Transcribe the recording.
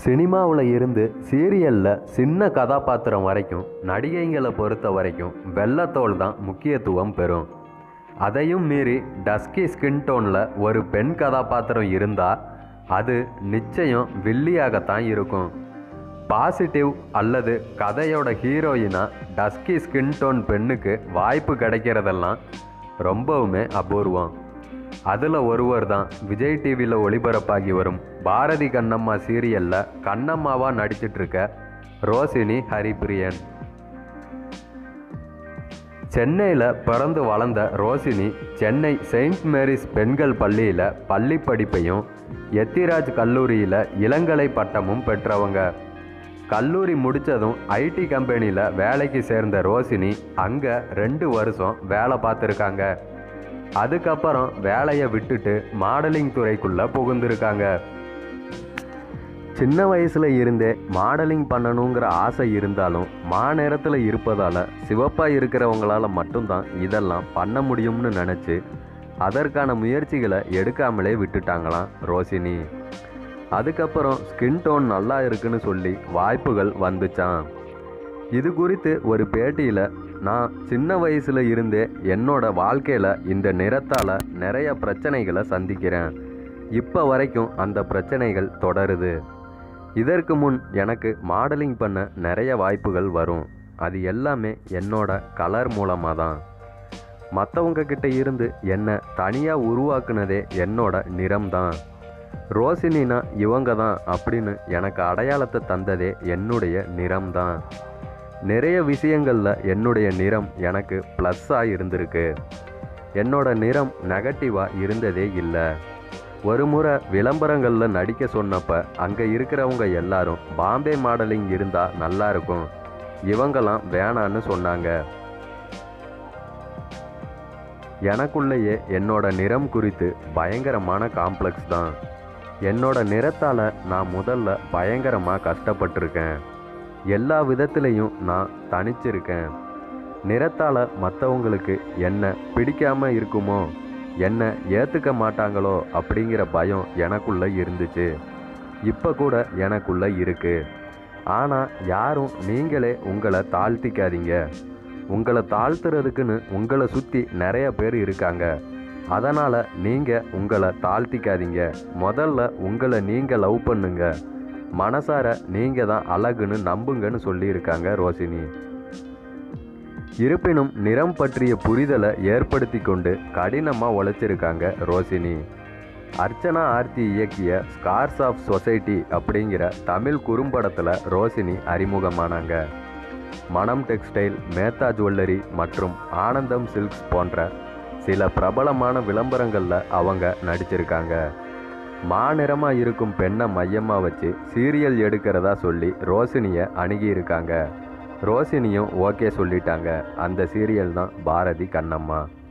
சினிமாவில் இருந்து சீரியலில் சின்ன கதாபாத்திரம் வரைக்கும் நடிகைங்களை பொறுத்த வரைக்கும் வெள்ளத்தோல் தான் முக்கியத்துவம் பெறும் அதையும் மீறி டஸ்கி ஸ்கின் டோனில் ஒரு பெண் கதாபாத்திரம் இருந்தால் அது நிச்சயம் வில்லியாகத்தான் இருக்கும் பாசிட்டிவ் அல்லது கதையோட ஹீரோயினா டஸ்கி ஸ்கின் டோன் பெண்ணுக்கு வாய்ப்பு கிடைக்கிறதெல்லாம் ரொம்பவுமே அபூர்வம் அதில் ஒருவர் தான் விஜய் டிவியில் ஒளிபரப்பாகி வரும் பாரதி கண்ணம்மா சீரியலில் கண்ணம்மாவாக நடிச்சிட்டு இருக்க ரோசினி ஹரிபிரியன் சென்னையில் பிறந்து வளர்ந்த ரோசினி சென்னை செயின்ட் மேரிஸ் பெண்கள் பள்ளியில் பள்ளி படிப்பையும் எத்திராஜ் கல்லூரியில் இளங்கலை பட்டமும் பெற்றவங்க கல்லூரி முடித்ததும் ஐடி கம்பெனியில் வேலைக்கு சேர்ந்த ரோசினி அங்கே ரெண்டு வருஷம் வேலை பார்த்துருக்காங்க அதுக்கப்புறம் வேலையை விட்டுட்டு மாடலிங் துறைக்குள்ளே புகுந்திருக்காங்க சின்ன வயசில் இருந்தே மாடலிங் பண்ணணுங்கிற ஆசை இருந்தாலும் மாநேரத்தில் இருப்பதால் சிவப்பாக இருக்கிறவங்களால மட்டும்தான் இதெல்லாம் பண்ண முடியும்னு நினச்சி அதற்கான முயற்சிகளை எடுக்காமலே விட்டுட்டாங்களாம் ரோசினி அதுக்கப்புறம் ஸ்கின் டோன் நல்லா இருக்குன்னு சொல்லி வாய்ப்புகள் வந்துச்சான் இது குறித்து ஒரு பேட்டியில் நான் சின்ன வயசில் இருந்தே என்னோட வாழ்க்கையில் இந்த நிறத்தால் நிறைய பிரச்சனைகளை சந்திக்கிறேன் இப்போ வரைக்கும் அந்த பிரச்சனைகள் தொடருது இதற்கு முன் எனக்கு மாடலிங் பண்ண நிறைய வாய்ப்புகள் வரும் அது எல்லாமே என்னோட கலர் மூலமாக தான் மற்றவங்க கிட்ட இருந்து என்னை தனியாக உருவாக்குனதே என்னோட நிறம் தான் ரோசினினா இவங்க தான் அப்படின்னு எனக்கு அடையாளத்தை தந்ததே என்னுடைய நிறம் தான் நிறைய விஷயங்களில் என்னுடைய நிறம் எனக்கு ப்ளஸ்ஸாக இருந்திருக்கு என்னோட நிறம் நெகட்டிவாக இருந்ததே இல்லை ஒரு முறை விளம்பரங்களில் நடிக்க சொன்னப்ப அங்கே இருக்கிறவங்க எல்லாரும் பாம்பே மாடலிங் இருந்தால் நல்லா இருக்கும் இவங்கெல்லாம் வேணான்னு சொன்னாங்க எனக்குள்ளேயே என்னோட நிறம் குறித்து பயங்கரமான காம்ப்ளெக்ஸ் தான் என்னோட நிறத்தால் நான் முதல்ல பயங்கரமாக கஷ்டப்பட்டிருக்கேன் எல்லா விதத்துலேயும் நான் தனிச்சிருக்கேன் நிறத்தால் மற்றவங்களுக்கு என்ன பிடிக்காம இருக்குமோ என்ன ஏற்றுக்க மாட்டாங்களோ அப்படிங்கிற பயம் எனக்குள்ளே இருந்துச்சு இப்போ கூட எனக்குள்ளே இருக்குது ஆனால் யாரும் நீங்களே உங்களை தாழ்த்திக்காதீங்க உங்களை தாழ்த்துறதுக்குன்னு உங்களை சுற்றி நிறைய பேர் இருக்காங்க அதனால் நீங்கள் உங்களை தாழ்த்திக்காதீங்க முதல்ல உங்களை நீங்கள் லவ் பண்ணுங்க மனசார நீங்கள் தான் அழகுன்னு நம்புங்கன்னு சொல்லியிருக்காங்க ரோசினி இருப்பினும் நிறம் பற்றிய புரிதலை ஏற்படுத்தி கொண்டு கடினமாக உழைச்சிருக்காங்க ரோசினி அர்ச்சனா ஆர்த்தி இயக்கிய ஸ்கார்ஸ் ஆஃப் சொசைட்டி அப்படிங்கிற தமிழ் குறும்படத்தில் ரோசினி அறிமுகமானாங்க மனம் டெக்ஸ்டைல் மேத்தா ஜுவல்லரி மற்றும் ஆனந்தம் சில்க்ஸ் போன்ற சில பிரபலமான விளம்பரங்களில் அவங்க நடிச்சிருக்காங்க மாநிறமாக இருக்கும் பெண்ணை மையமாக வச்சு சீரியல் எடுக்கிறதா சொல்லி ரோசினியை அணுகியிருக்காங்க ரோசினியும் ஓகே சொல்லிட்டாங்க அந்த சீரியல் தான் பாரதி கண்ணம்மா